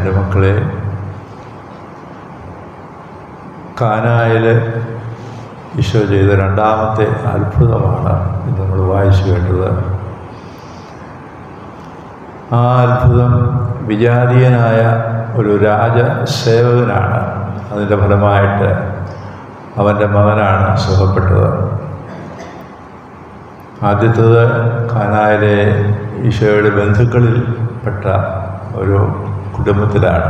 എൻ്റെ മക്കളെ കാനായിൽ ഈശോ ചെയ്ത രണ്ടാമത്തെ അത്ഭുതമാണ് ഇന്ന് നമ്മൾ വായിച്ചു കേട്ടത് ആ അത്ഭുതം വിജാതീയനായ ഒരു രാജസേവകനാണ് അതിൻ്റെ ഫലമായിട്ട് അവൻ്റെ മകനാണ് സുഖപ്പെട്ടത് ആദ്യത്തത് കാനായിലെ ഈശോയുടെ ബന്ധുക്കളിൽപ്പെട്ട ഒരു കുടുംബത്തിലാണ്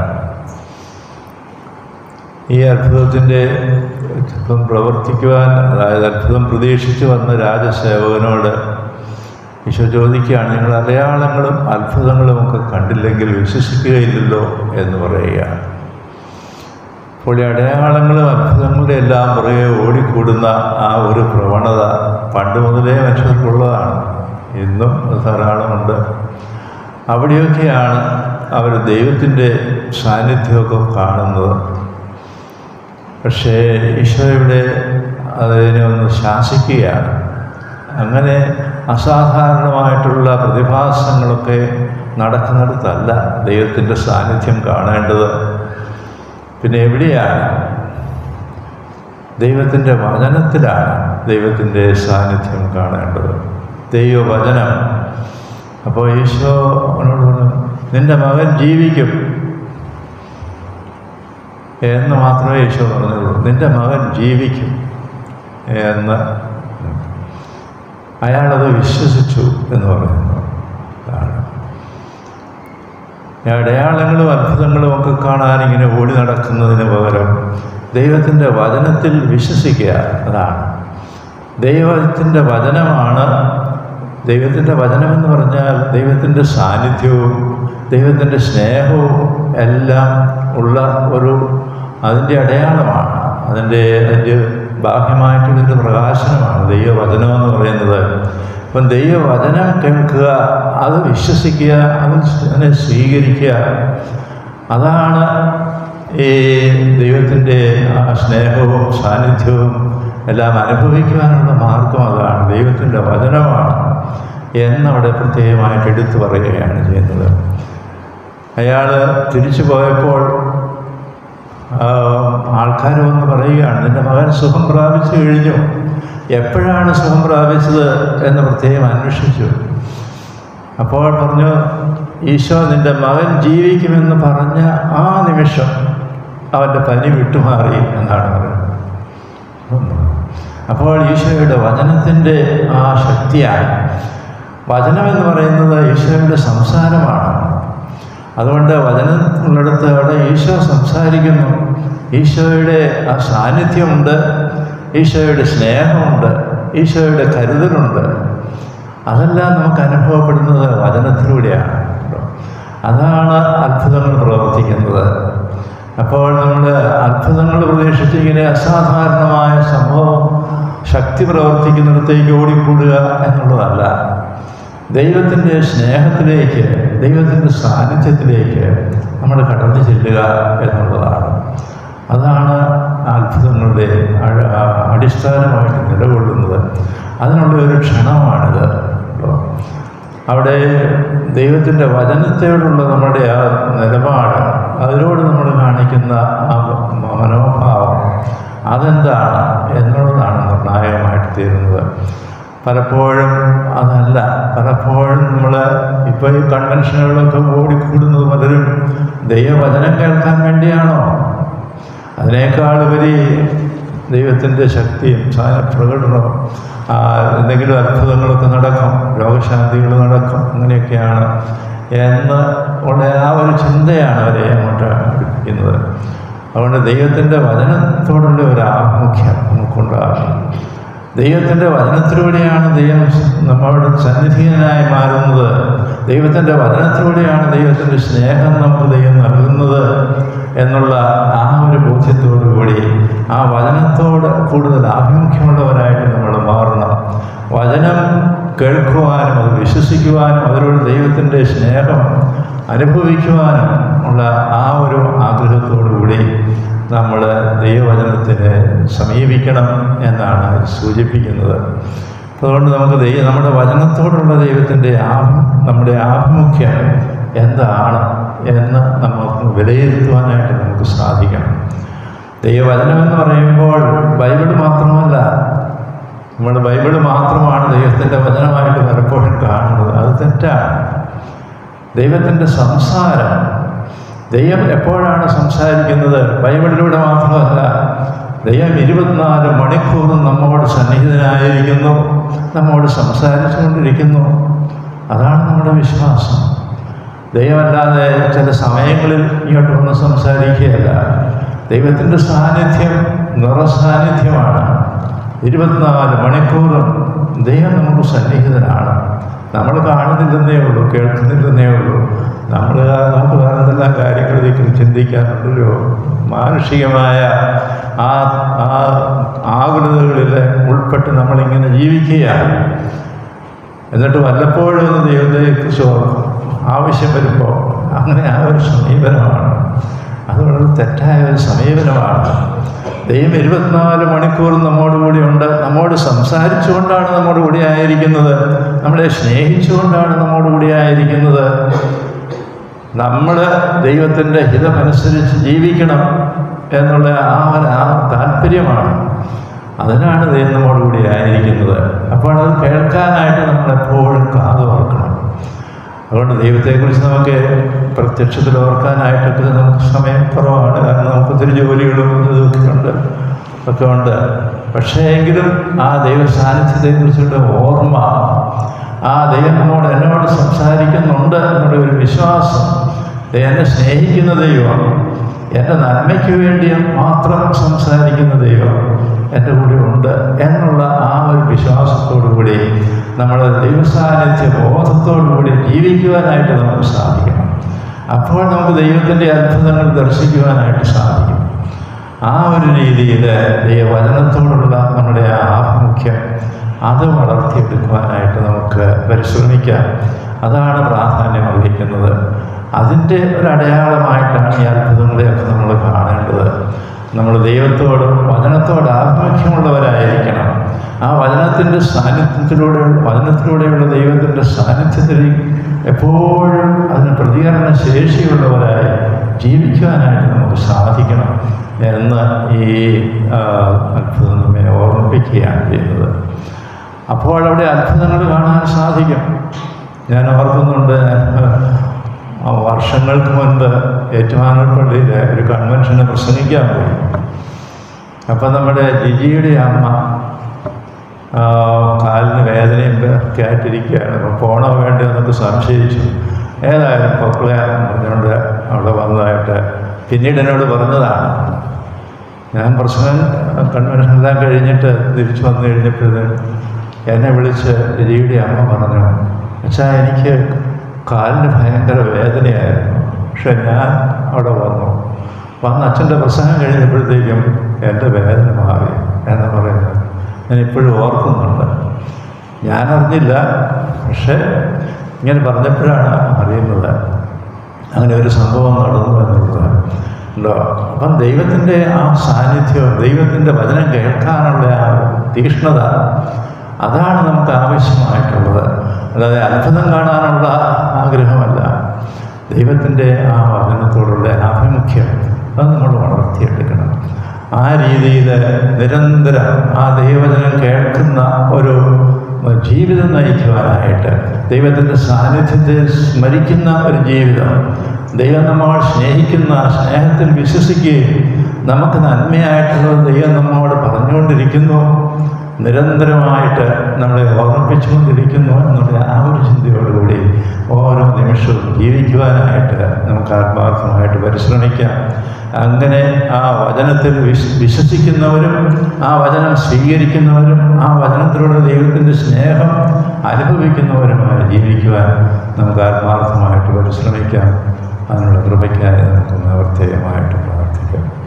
ഈ അത്ഭുതത്തിൻ്റെ ചിലപ്പം പ്രവർത്തിക്കുവാൻ അതായത് അത്ഭുതം പ്രതീക്ഷിച്ച് വന്ന രാജസേവകനോട് ഈശോ ചോദിക്കുകയാണ് നിങ്ങൾ അടയാളങ്ങളും അത്ഭുതങ്ങളും ഒക്കെ കണ്ടില്ലെങ്കിൽ വിശ്വസിക്കുകയില്ലല്ലോ എന്ന് പറയുകയാണ് അപ്പോൾ ഈ അടയാളങ്ങളും അത്ഭുതങ്ങളുടെ എല്ലാം പുറകെ ഓടിക്കൂടുന്ന ആ ഒരു പ്രവണത പണ്ട് മുതലേ മനുഷ്യർക്കുള്ളതാണ് ഇന്നും അത് ധാരാളമുണ്ട് അവിടെയൊക്കെയാണ് അവർ ദൈവത്തിൻ്റെ സാന്നിധ്യമൊക്കെ കാണുന്നത് പക്ഷേ ഈശോ ഇവിടെ അതിനെ ഒന്ന് ശാസിക്കുകയാണ് അങ്ങനെ അസാധാരണമായിട്ടുള്ള പ്രതിഭാസങ്ങളൊക്കെ നടക്കുന്നിടത്തല്ല ദൈവത്തിൻ്റെ സാന്നിധ്യം കാണേണ്ടത് പിന്നെ എവിടെയാണ് ദൈവത്തിൻ്റെ വചനത്തിലാണ് ദൈവത്തിൻ്റെ സാന്നിധ്യം കാണേണ്ടത് ദൈവവചനം അപ്പോൾ ഈശോ അവനോട് പറഞ്ഞു നിൻ്റെ മകൻ ജീവിക്കും എന്ന് മാത്രമേ ഈശോ പറഞ്ഞുള്ളൂ നിൻ്റെ മകൻ ജീവിക്കും എന്ന് അയാളത് വിശ്വസിച്ചു എന്ന് പറയുന്നു അതാണ് ഈ അടയാളങ്ങളും അത്ഭുതങ്ങളും ഒക്കെ കാണാൻ ഇങ്ങനെ ഓടി നടക്കുന്നതിന് പകരം ദൈവത്തിൻ്റെ വചനത്തിൽ വിശ്വസിക്കുക അതാണ് ദൈവത്തിൻ്റെ വചനമാണ് ദൈവത്തിൻ്റെ വചനമെന്ന് പറഞ്ഞാൽ ദൈവത്തിൻ്റെ സാന്നിധ്യവും ദൈവത്തിൻ്റെ സ്നേഹവും എല്ലാം ഉള്ള ഒരു അതിൻ്റെ അടയാളമാണ് അതിൻ്റെ അതിൻ്റെ ബാഹ്യമായിട്ടുള്ളൊരു പ്രകാശനമാണ് ദൈവവചനം എന്ന് പറയുന്നത് അപ്പം ദൈവവചനം കേൾക്കുക അത് വിശ്വസിക്കുക അത് അതിനെ സ്വീകരിക്കുക അതാണ് ഈ ദൈവത്തിൻ്റെ ആ സ്നേഹവും സാന്നിധ്യവും എല്ലാം അനുഭവിക്കുവാനുള്ള മാർഗം അതാണ് ദൈവത്തിൻ്റെ വചനമാണ് എന്നവിടെ പ്രത്യേകമായിട്ട് എടുത്തു പറയുകയാണ് ചെയ്യുന്നത് അയാൾ തിരിച്ചു പോയപ്പോൾ ആൾക്കാർ വന്ന് പറയുകയാണ് നിൻ്റെ മകൻ സുഖം പ്രാപിച്ചു കഴിഞ്ഞു എപ്പോഴാണ് സുഖം പ്രാപിച്ചത് എന്ന് പ്രത്യേകം അന്വേഷിച്ചു അപ്പോൾ പറഞ്ഞു ഈശോ നിൻ്റെ മകൻ ജീവിക്കുമെന്ന് പറഞ്ഞ ആ നിമിഷം അവൻ്റെ പനി വിട്ടുമാറി എന്നാണ് പറയുന്നത് അപ്പോൾ ഈശോയുടെ വചനത്തിൻ്റെ ആ ശക്തിയാണ് വചനമെന്ന് പറയുന്നത് ഈശോയുടെ സംസാരമാണ് അതുകൊണ്ട് വചനം ഉള്ളിടത്ത് അവിടെ ഈശോ സംസാരിക്കുന്നു ഈശോയുടെ ആ സാന്നിധ്യമുണ്ട് ഈശോയുടെ സ്നേഹമുണ്ട് ഈശോയുടെ കരുതലുണ്ട് അതെല്ലാം നമുക്ക് അനുഭവപ്പെടുന്നത് വചനത്തിലൂടെയാണ് അതാണ് അത്ഭുതങ്ങൾ പ്രവർത്തിക്കുന്നത് അപ്പോൾ നമ്മൾ അത്ഭുതങ്ങൾ പ്രതീക്ഷിച്ച് ഇങ്ങനെ അസാധാരണമായ സംഭവം ശക്തി പ്രവർത്തിക്കുന്നിടത്തേക്ക് ഓടിക്കൂടുക എന്നുള്ളതല്ല ദൈവത്തിൻ്റെ സ്നേഹത്തിലേക്ക് ദൈവത്തിൻ്റെ സാന്നിധ്യത്തിലേക്ക് നമ്മൾ കടന്നു ചെല്ലുക എന്നുള്ളതാണ് അതാണ് അത്ഭുതങ്ങളുടെ അഴ- അടിസ്ഥാനമായിട്ട് നിലകൊള്ളുന്നത് അതിനുള്ള ഒരു ക്ഷണമാണിത് കേട്ടോ. അവിടെ ദൈവത്തിൻ്റെ വചനത്തോടുള്ള നമ്മുടെ ആ നിലപാട് അതിനോട് നമ്മൾ കാണിക്കുന്ന ആ മനോഭാവം അതെന്താണ് എന്നുള്ളതാണ് നിർണായകമായിട്ട് തീരുന്നത് പലപ്പോഴും അതല്ല പലപ്പോഴും നമ്മൾ ഇപ്പോൾ ഈ കൺവെൻഷനുകളൊക്കെ ഓടിക്കൂടുന്നത് പലരും ദൈവവചനം കേൾക്കാൻ വേണ്ടിയാണോ അതിനേക്കാൾ ഉപരി ദൈവത്തിൻ്റെ ശക്തിയും സായ പ്രകടനവും ആ, എന്തെങ്കിലും അത്ഭുതങ്ങളൊക്കെ നടക്കും രോഗശാന്തികൾ നടക്കും അങ്ങനെയൊക്കെയാണ് എന്ന് ഉള്ള ആ ഒരു ചിന്തയാണ് അവരെ അങ്ങോട്ട് അടുപ്പിക്കുന്നത് അതുകൊണ്ട് ദൈവത്തിൻ്റെ വചനത്തോടുള്ള ഒരു ആഭിമുഖ്യം നമുക്കുണ്ടാകും ദൈവത്തിൻ്റെ വചനത്തിലൂടെയാണ് ദൈവം നമ്മളുടെ സന്നിധിയനായി മാറുന്നത് ദൈവത്തിൻ്റെ വചനത്തിലൂടെയാണ് ദൈവത്തിൻ്റെ സ്നേഹം നമുക്ക് ദൈവം നൽകുന്നത് എന്നുള്ള ആ ഒരു ബോധ്യത്തോടു കൂടി ആ വചനത്തോട് കൂടുതൽ ആഭിമുഖ്യമുള്ളവരായിട്ട് നമ്മൾ മാറണം വചനം കേൾക്കുവാനും അത് വിശ്വസിക്കുവാനും അതിലൂടെ ദൈവത്തിൻ്റെ സ്നേഹം അനുഭവിക്കുവാനും ഉള്ള ആ ഒരു ആഗ്രഹത്തോടു കൂടി നമ്മൾ ദൈവവചനത്തിന് സമീപിക്കണം എന്നാണ് ഇത് സൂചിപ്പിക്കുന്നത് അതുകൊണ്ട് നമുക്ക് ദൈവം നമ്മുടെ വചനത്തോടുള്ള ദൈവത്തിൻ്റെ ആ നമ്മുടെ ആഭിമുഖ്യം എന്താണ് എന്ന് നമുക്ക് വിലയിരുത്തുവാനായിട്ട് നമുക്ക് സാധിക്കണം ദൈവവചനം എന്ന് പറയുമ്പോൾ ബൈബിൾ മാത്രമല്ല നമ്മൾ ബൈബിൾ മാത്രമാണ് ദൈവത്തിൻ്റെ വചനമായിട്ട് പലപ്പോഴും കാണുന്നത് അത് തെറ്റാണ് ദൈവത്തിൻ്റെ സംസാരം ദൈവം എപ്പോഴാണ് സംസാരിക്കുന്നത് ബൈബിളിലൂടെ മാത്രമല്ല ദൈവം ഇരുപത്തിനാല് മണിക്കൂറും നമ്മോട് സന്നിഹിതനായിരിക്കുന്നു നമ്മോട് സംസാരിച്ചുകൊണ്ടിരിക്കുന്നു അതാണ് നമ്മുടെ വിശ്വാസം ദൈവമല്ലാതെ ചില സമയങ്ങളിൽ ഇങ്ങോട്ട് വന്ന് സംസാരിക്കുകയല്ല ദൈവത്തിൻ്റെ സാന്നിധ്യം നിറസാന്നിധ്യമാണ് ഇരുപത്തിനാല് മണിക്കൂറും ദൈവം നമുക്ക് സന്നിഹിതനാണ് നമ്മൾ കാണുന്നില്ലെന്നേ ഉള്ളൂ കേൾക്കുന്നില്ലെന്നേ ഉള്ളൂ നമ്മൾ നമുക്ക് വേറെ എന്തെല്ലാം കാര്യങ്ങൾ ഇതിൽ ചിന്തിക്കാനുണ്ടല്ലോ മാനുഷികമായ ആ ആ ആകുലതകളിൽ ഉൾപ്പെട്ട് നമ്മളിങ്ങനെ ജീവിക്കുകയാണ് എന്നിട്ട് വല്ലപ്പോഴും ഒന്ന് ദൈവത്തെക്കുറിച്ച് ഓർക്കും ആവശ്യം വരുമ്പോൾ അങ്ങനെ ആ ഒരു സമീപനമാണ് അത് വളരെ തെറ്റായ ഒരു സമീപനമാണ് ദൈവം ഇരുപത്തിനാല് മണിക്കൂർ നമ്മോട് കൂടി ഉണ്ട് നമ്മോട് സംസാരിച്ചുകൊണ്ടാണ് നമ്മോട് കൂടി ആയിരിക്കുന്നത് നമ്മളെ സ്നേഹിച്ചുകൊണ്ടാണ് നമ്മോട് കൂടി ആയിരിക്കുന്നത് നമ്മൾ ദൈവത്തിൻ്റെ ഹിതമനുസരിച്ച് ജീവിക്കണം എന്നുള്ള ആ ഒരു ആ താല്പര്യമാണ് അതിനാണ് ദൈവം നമ്മോട് കൂടി ആയിരിക്കുന്നത് അപ്പോൾ അത് കേൾക്കാനായിട്ട് നമ്മൾ എപ്പോഴും കാത് ഓർക്കണം അതുകൊണ്ട് ദൈവത്തെക്കുറിച്ച് നമുക്ക് പ്രത്യക്ഷത്തിൽ ഓർക്കാനായിട്ടൊക്കെ നമുക്ക് സമയം കുറവാണ് കാരണം നമുക്ക് ഒത്തിരി ജോലികളും ഇതൊക്കെ ഉണ്ട് ഒക്കെ ഉണ്ട് പക്ഷേ എങ്കിലും ആ ദൈവ സാന്നിധ്യത്തെക്കുറിച്ചുള്ള ഓർമ്മ ആ ദൈവം നമ്മോട് എന്നോട് സംസാരിക്കുന്നുണ്ട് എന്നുള്ള ഒരു വിശ്വാസം ദൈവം എന്നെ സ്നേഹിക്കുന്ന ദൈവം എൻ്റെ നന്മയ്ക്ക് വേണ്ടി മാത്രം സംസാരിക്കുന്ന ദൈവം എൻ്റെ കൂടെ ഉണ്ട് എന്നുള്ള ആ ഒരു വിശ്വാസത്തോടു കൂടി നമ്മൾ ദൈവസാന്നിധ്യ ബോധത്തോടു കൂടി ജീവിക്കുവാനായിട്ട് നമുക്ക് സാധിക്കണം അപ്പോൾ നമുക്ക് ദൈവത്തിൻ്റെ അത്ഭുതങ്ങൾ ദർശിക്കുവാനായിട്ട് സാധിക്കും ആ ഒരു രീതിയിൽ ദൈവവചനത്തോടുള്ള നമ്മുടെ ആ ആഭിമുഖ്യം അത് വളർത്തിയെടുക്കുവാനായിട്ട് നമുക്ക് പരിശ്രമിക്കാം അതാണ് പ്രാധാന്യം അർഹിക്കുന്നത് അതിൻ്റെ ഒരു അടയാളമായിട്ടാണ് ഈ അത്ഭുതങ്ങളെയൊക്കെ നമ്മൾ കാണേണ്ടത് നമ്മൾ ദൈവത്തോട് വചനത്തോട് ആഭിമുഖ്യമുള്ളവരായിരിക്കണം ആ വചനത്തിൻ്റെ സാന്നിധ്യത്തിലൂടെ വചനത്തിലൂടെയുള്ള ദൈവത്തിൻ്റെ സാന്നിധ്യത്തിൽ എപ്പോഴും അതിന് പ്രതികരണ ശേഷിയുള്ളവരായി ജീവിക്കുവാനായിട്ട് നമുക്ക് സാധിക്കണം എന്ന് ഈ ആ, അത്ഭുതം നമ്മെ ഓർമ്മിപ്പിക്കുകയാണ് ചെയ്യുന്നത് അപ്പോൾ അവിടെ അത്ഭുതങ്ങൾ കാണാൻ സാധിക്കും ഞാൻ ഓർക്കുന്നുണ്ട് ആ വർഷങ്ങൾക്ക് മുൻപ് ഏറ്റുമാനൂർ പള്ളിയിൽ ഒരു കൺവെൻഷന് പ്രസംഗിക്കാൻ പോയി അപ്പം നമ്മുടെ ജിജിയുടെ അമ്മ ആ, കാലിന് വേദനയും ഒക്കെ ആയിട്ടിരിക്കുകയാണ് അപ്പം പോണോ വേണ്ടോ എന്നൊക്കെ സംശയിച്ചു ഏതായാലും പൊക്കളയാന്ന് പറഞ്ഞുകൊണ്ട് അവിടെ വന്നതായിട്ട് പിന്നീട് എന്നോട് പറഞ്ഞതാണ് ഞാൻ പ്രസംഗം കൺവെൻഷൻ എല്ലാം കഴിഞ്ഞിട്ട് തിരിച്ചു വന്നു കഴിഞ്ഞപ്പോഴത്തേന് എന്നെ വിളിച്ച് രജിയുടെ അമ്മ പറഞ്ഞു അച്ഛാ എനിക്ക് കാലിന് ഭയങ്കര വേദനയായിരുന്നു പക്ഷെ ഞാൻ അവിടെ വന്നു വന്ന് അച്ഛൻ്റെ പ്രസംഗം കഴിഞ്ഞപ്പോഴത്തേക്കും എൻ്റെ വേദന മാറി എന്ന് പറയുന്നത് ഞാൻ ഇപ്പോഴും ഓർക്കുന്നുണ്ട് ഞാൻ അറിഞ്ഞില്ല പക്ഷേ ഇങ്ങനെ പറഞ്ഞപ്പോഴാണ് അറിയുന്നത് അങ്ങനെ ഒരു സംഭവം നടന്നു എന്നുള്ളത് ഉണ്ടോ അപ്പം ദൈവത്തിൻ്റെ ആ സാന്നിധ്യം ദൈവത്തിൻ്റെ വചനം കേൾക്കാനുള്ള ആ തീക്ഷ്ണത അതാണ് നമുക്ക് ആവശ്യമായിട്ടുള്ളത് അല്ലാതെ അത്ഭുതം കാണാനുള്ള ആഗ്രഹമല്ല ദൈവത്തിൻ്റെ ആ വചനത്തോടുള്ള ആഭിമുഖ്യം അത് നമ്മൾ വളർത്തിയെടുക്കണം ആ രീതിയിൽ നിരന്തരം ആ ദൈവവചനം കേൾക്കുന്ന ഒരു ജീവിതം നയിക്കുവാനായിട്ട് ദൈവത്തിൻ്റെ സാന്നിധ്യത്തെ സ്മരിക്കുന്ന ഒരു ജീവിതം ദൈവം നമ്മൾ സ്നേഹിക്കുന്ന സ്നേഹത്തിൽ വിശ്വസിക്കുകയും നമുക്ക് നന്മയായിട്ടുള്ളത് ദൈവം നമ്മോട് പറഞ്ഞുകൊണ്ടിരിക്കുന്നു നിരന്തരമായിട്ട് നമ്മളെ ഓർമ്മിപ്പിച്ചുകൊണ്ടിരിക്കുന്നു എന്നുള്ള ആ ഒരു ചിന്തയോടുകൂടി ഓരോ നിമിഷവും ജീവിക്കുവാനായിട്ട് നമുക്ക് ആത്മാർത്ഥമായിട്ട് പരിശ്രമിക്കാം അങ്ങനെ ആ വചനത്തിൽ വിശ് വിശ്വസിക്കുന്നവരും ആ വചനം സ്വീകരിക്കുന്നവരും ആ വചനത്തിലൂടെ ദൈവത്തിൻ്റെ സ്നേഹം അനുഭവിക്കുന്നവരുമായി ജീവിക്കുവാൻ നമുക്ക് ആത്മാർത്ഥമായിട്ട് പരിശ്രമിക്കാം അതിനുള്ള കൃപയ്ക്കായി നമുക്ക് പ്രത്യേകമായിട്ട് പ്രാർത്ഥിക്കാം